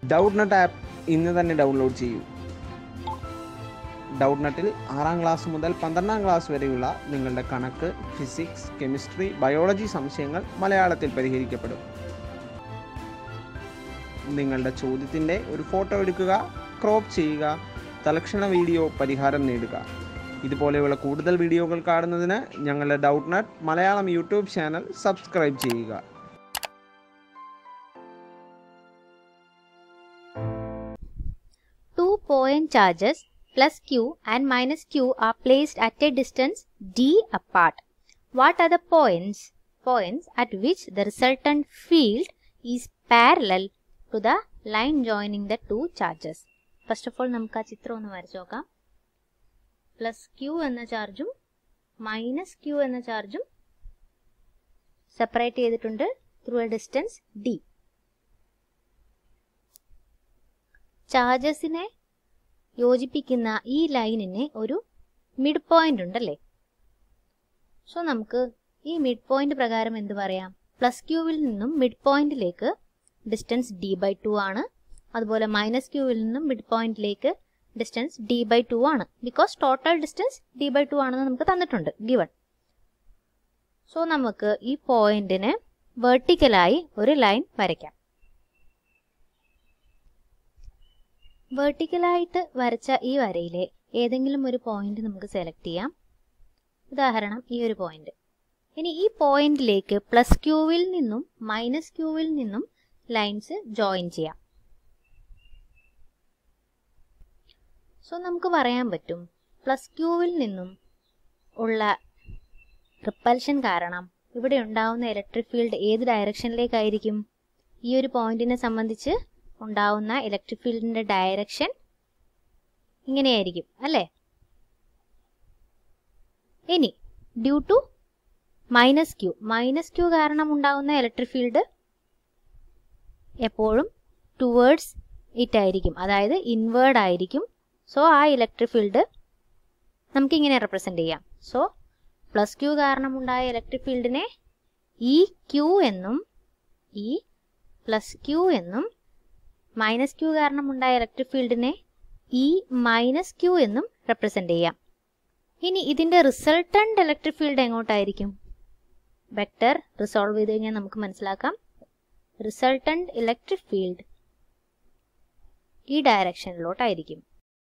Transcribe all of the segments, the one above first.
Doubt നട്ട് app ഇന്ന് തന്നെ download ചെയ്യൂ ഡൗട്ട് നട്ടിൽ ആറാം ക്ലാസ് മുതൽ പന്ത്രണ്ടാം ക്ലാസ് വരെയുള്ള നിങ്ങളുടെ കണക്ക് ഫിസിക്സ് കെമിസ്ട്രി ബയോളജി സംശയങ്ങൾ മലയാളത്തിൽ പരിഹരിക്കപ്പെടും നിങ്ങളുടെ ചോദ്യത്തിൻ്റെ ഒരു ഫോട്ടോ എടുക്കുക ക്രോപ്പ് ചെയ്യുക തലക്ഷണ വീഡിയോ പരിഹാരം നേടുക ഇതുപോലെയുള്ള കൂടുതൽ വീഡിയോകൾ കാണുന്നതിന് ഞങ്ങളുടെ Doubtnut Malayalam YouTube channel subscribe ചെയ്യുക Two point charges plus q and minus q are placed at a distance d apart. What are the points? Points at which the resultant field is parallel to the line joining the two charges. First of all നമുക്ക് ആ ചിത്രം ഒന്ന് വരച്ചു നോക്കാം plus Q എന്ന ചാർജും minus Q എന്ന ചാർജും സെപ്പറേറ്റ് ചെയ്തിട്ടുണ്ട് ത്രൂ എ ഡിസ്റ്റൻസ് ഡി ചാർജസിനെ യോജിപ്പിക്കുന്ന ഈ ലൈനിന് ഒരു മിഡ് പോയിന്റ് ഉണ്ടല്ലേ സോ നമുക്ക് ഈ മിഡ് പോയിന്റ് പ്രകാരം എന്ത് പറയാം പ്ലസ് ക്യൂവിൽ നിന്നും മിഡ് പോയിന്റിലേക്ക് ഡിസ്റ്റൻസ് ഡി ബൈ ടു ആണ് അതുപോലെ മൈനസ് ക്യൂവിൽ നിന്നും മിഡ് പോയിന്റിലേക്ക് ഡിസ്റ്റൻസ് ഡി ബൈ ടു ആണ് because total distance D by two ആണെന്ന് നമുക്ക് തന്നിട്ടുണ്ട് ഗിവൺ സോ നമുക്ക് ഈ പോയിന്റിന് വെർട്ടിക്കലായി ഒരു ലൈൻ വരയ്ക്കാം വെർട്ടിക്കലായിട്ട് വരച്ച ഈ വരയിലെ ഏതെങ്കിലും ഒരു പോയിന്റ് നമുക്ക് സെലക്ട് ചെയ്യാം ഉദാഹരണം ഈ ഒരു പോയിന്റ് ഇനി ഈ പോയിന്റിലേക്ക് പ്ലസ് ക്യൂവിൽ നിന്നും മൈനസ് ക്യൂവിൽ നിന്നും ലൈൻസ് ജോയിൻ ചെയ്യാം സോ നമുക്ക് പറയാൻ പറ്റും പ്ലസ് ക്യൂവിൽ നിന്നും ഉള്ള റിപ്പൽഷൻ കാരണം ഇവിടെ ഉണ്ടാവുന്ന ഇലക്ട്രിക് ഫീൽഡ് ഏത് ഡയറക്ഷനിലേക്കായിരിക്കും ഈ ഒരു പോയിന്റിനെ സംബന്ധിച്ച് ഉണ്ടാവുന്ന ഇലക്ട്രിക് ഫീൽഡിന്റെ ഡയറക്ഷൻ ഇങ്ങനെയായിരിക്കും അല്ലേ ഇനി due to minus Q minus Q കാരണം ഉണ്ടാവുന്ന ഇലക്ട്രിക് ഫീൽഡ് എപ്പോഴും ടുവേർഡ്സ് ഇറ്റ് ആയിരിക്കും അതായത് ഇൻവേർഡ് ആയിരിക്കും സോ ആ ഇലക്ട്രിക് ഫീൽഡ് നമുക്ക് ഇങ്ങനെ റെപ്രസെന്റ് ചെയ്യാം സോ പ്ലസ് ക്യൂ കാരണമുണ്ടായ ഇലക്ട്രിക് ഫീൽഡിനെ ഇ ക്യൂ എന്നും ഇ പ്ലസ് ക്യൂ എന്നും മൈനസ് ക്യൂ കാരണം ഉണ്ടായ ഇലക്ട്രിക് ഫീൽഡിനെ ഇ മൈനസ് ക്യൂ എന്നും റെപ്രസെന്റ് ചെയ്യാം ഇനി ഇതിന്റെ റിസൾട്ടന്റ് ഇലക്ട്രിക് ഫീൽഡ് എങ്ങോട്ടായിരിക്കും വെക്ടർ റിസോൾവ് ചെയ്ത് കഴിഞ്ഞാൽ നമുക്ക് മനസ്സിലാക്കാം റിസൾട്ടന്റ് ഇലക്ട്രിക് ഫീൽഡ് ഈ ഡയറക്ഷനിലോട്ടായിരിക്കും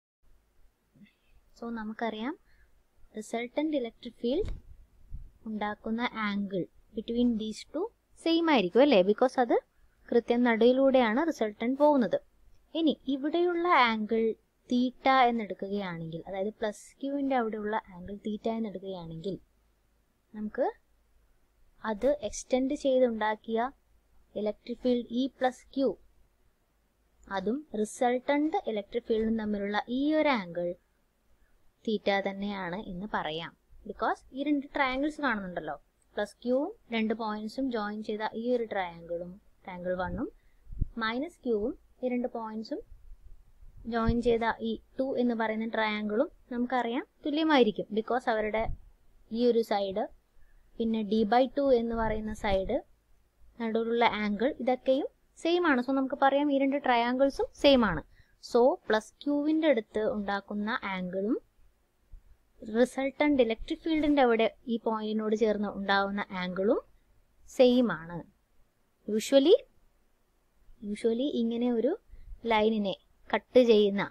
സോ നമുക്കറിയാം റിസൾട്ടന്റ് ഇലക്ട്രിക് ഫീൽഡ് ഉണ്ടാക്കുന്ന angle between these two same ആയിരിക്കും അല്ലേ ബിക്കോസ് അത് കൃത്യം നടുവിലൂടെയാണ് റിസൾട്ടന്റ് പോകുന്നത് ഇനി ഇവിടെയുള്ള ആംഗിൾ തീറ്റ എന്നെടുക്കുകയാണെങ്കിൽ അതായത് പ്ലസ് ക്യൂവിൻ്റെ അവിടെയുള്ള ആംഗിൾ തീറ്റ എന്നെടുക്കുകയാണെങ്കിൽ നമുക്ക് അത് എക്സ്റ്റെൻഡ് ചെയ്തുണ്ടാക്കിയ electric field E plus Q അതും റിസൾട്ടന്റ് ഇലക്ട്രിക് ഫീൽഡും തമ്മിലുള്ള ഈ ഒരു ആംഗിൾ തീറ്റ തന്നെയാണ് എന്ന് പറയാം ബിക്കോസ് ഈ രണ്ട് ട്രയാങ്കിൾസ് കാണുന്നുണ്ടല്ലോ പ്ലസ് ക്യൂവും രണ്ട് പോയിന്റ്സും ജോയിൻ ചെയ്ത ഈ ഒരു ട്രയാങ്കിളും ട്രയാങ്കിൾ വണ്ണും മൈനസ് ക്യൂവും ഈ രണ്ട് പോയിന്റ്സും ജോയിൻ ചെയ്ത ഈ ടു എന്ന് പറയുന്ന ട്രയാങ്കിളും നമുക്കറിയാം തുല്യമായിരിക്കും ബിക്കോസ് അവരുടെ ഈ ഒരു സൈഡ് പിന്നെ ഡി ബൈ ടു എന്ന് പറയുന്ന സൈഡ് നടുവിലുള്ള ആംഗിൾ ഇതൊക്കെയും സെയിം ആണ് സോ നമുക്ക് പറയാം ഈ രണ്ട് ട്രയാങ്കിൾസും സെയിം ആണ് സോ പ്ലസ് ക്യൂവിൻ്റെ അടുത്ത് ഉണ്ടാക്കുന്ന ആംഗിളും റിസൾട്ടന്റ് ഇലക്ട്രിക് ഫീൽഡിന്റെ അവിടെ ഈ പോയിന്റിനോട് ചേർന്ന് ഉണ്ടാവുന്ന ആംഗിളും സെയിം ആണ് യൂഷ്വലി യൂഷ്വലി ഇങ്ങനെ ഒരു ലൈനിനെ കട്ട് ചെയ്യുന്ന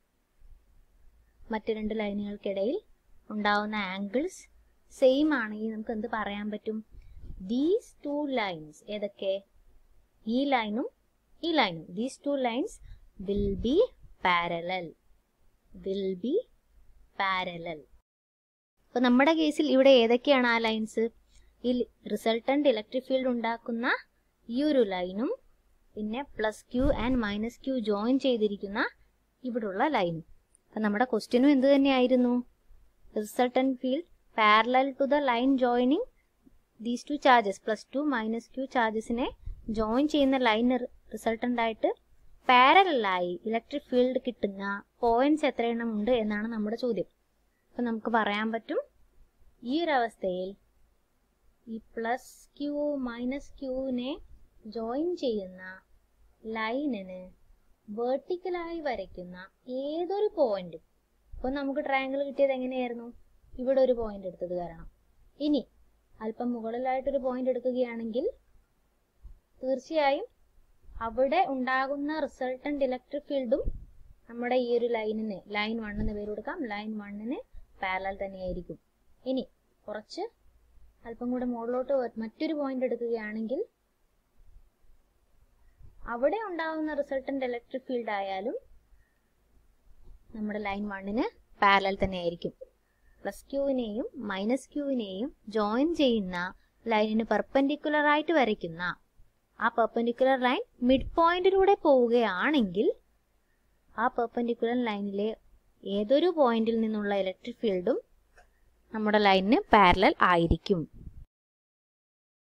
മറ്റു രണ്ട് ലൈനുകൾക്കിടയിൽ ഉണ്ടാവുന്ന ആംഗിൾസ് സെയിം ആണെങ്കിൽ നമുക്ക് എന്ത് പറയാൻ പറ്റും ദീസ് ടു ലൈൻസ് ഏതൊക്കെ ഈ ലൈനും ഈ ലൈനും these two lines will be parallel will be parallel അപ്പൊ നമ്മുടെ കേസിൽ ഇവിടെ ഏതൊക്കെയാണ് ആ ലൈൻസ് ഈ റിസൾട്ടന്റ് ഇലക്ട്രിക് ഫീൽഡ് ഉണ്ടാക്കുന്ന ഈ ഒരു ലൈനും പിന്നെ plus Q and minus Q join ചെയ്തിരിക്കുന്ന ഇവിടുള്ള ലൈനും അപ്പൊ നമ്മുടെ ക്വസ്റ്റ്യനും എന്ത് തന്നെയായിരുന്നു resultant field parallel to the line joining these two charges plus to minus Q ചാർജസിനെ ജോയിൻ ചെയ്യുന്ന ലൈൻ റിസൾട്ടന്റ് ആയിട്ട് പാരലായി ഇലക്ട്രിക് ഫീൽഡ് കിട്ടുന്ന പോയിന്റ്സ് എത്രയെണ്ണം ഉണ്ട് എന്നാണ് നമ്മുടെ ചോദ്യം അപ്പം നമുക്ക് പറയാൻ പറ്റും ഈ ഒരു അവസ്ഥയിൽ ഈ പ്ലസ് ക്യൂ മൈനസ് ക്യൂവിനെ ജോയിൻ ചെയ്യുന്ന ലൈനിന് വേർട്ടിക്കലായി വരയ്ക്കുന്ന ഏതൊരു പോയിന്റും ഇപ്പൊ നമുക്ക് ട്രയാങ്കിൾ കിട്ടിയത് എങ്ങനെയായിരുന്നു ഇവിടെ ഒരു പോയിന്റ് എടുത്തത് കാരണം ഇനി അല്പം മുകളിലായിട്ടൊരു പോയിന്റ് എടുക്കുകയാണെങ്കിൽ തീർച്ചയായും അവിടെ ഉണ്ടാകുന്ന റിസൾട്ടന്റ് ഇലക്ട്രിക് ഫീൽഡും നമ്മുടെ ഈ ഒരു ലൈനിന് ലൈൻ വൺ എന്ന് പേര് കൊടുക്കാം ലൈൻ വണ്ണിന് പാരലൽ തന്നെയായിരിക്കും ഇനി കുറച്ച് അല്പം കൂടെ മുകളിലോട്ട് വ- മറ്റൊരു പോയിന്റ് എടുക്കുകയാണെങ്കിൽ അവിടെ ഉണ്ടാകുന്ന റിസൾട്ടന്റ് ഇലക്ട്രിക് ഫീൽഡ് ആയാലും നമ്മുടെ ലൈൻ വണ്ണിന് പാരലൽ തന്നെയായിരിക്കും പ്ലസ് ക്യൂവിനെയും മൈനസ് ക്യൂവിനെയും ജോയിൻ ചെയ്യുന്ന ലൈനിന് പെർപെൻഡിക്കുലർ ആയിട്ട് വരയ്ക്കുന്ന ആ പെർപെൻഡിക്കുലർ ലൈൻ മിഡ് പോയിന്റിലൂടെ പോവുകയാണെങ്കിൽ ആ പെർപെൻഡിക്കുലർ ലൈനിലെ ഏതൊരു പോയിന്റിൽ നിന്നുള്ള ഇലക്ട്രിക് ഫീൽഡും നമ്മുടെ ലൈനിന് പാരലൽ ആയിരിക്കും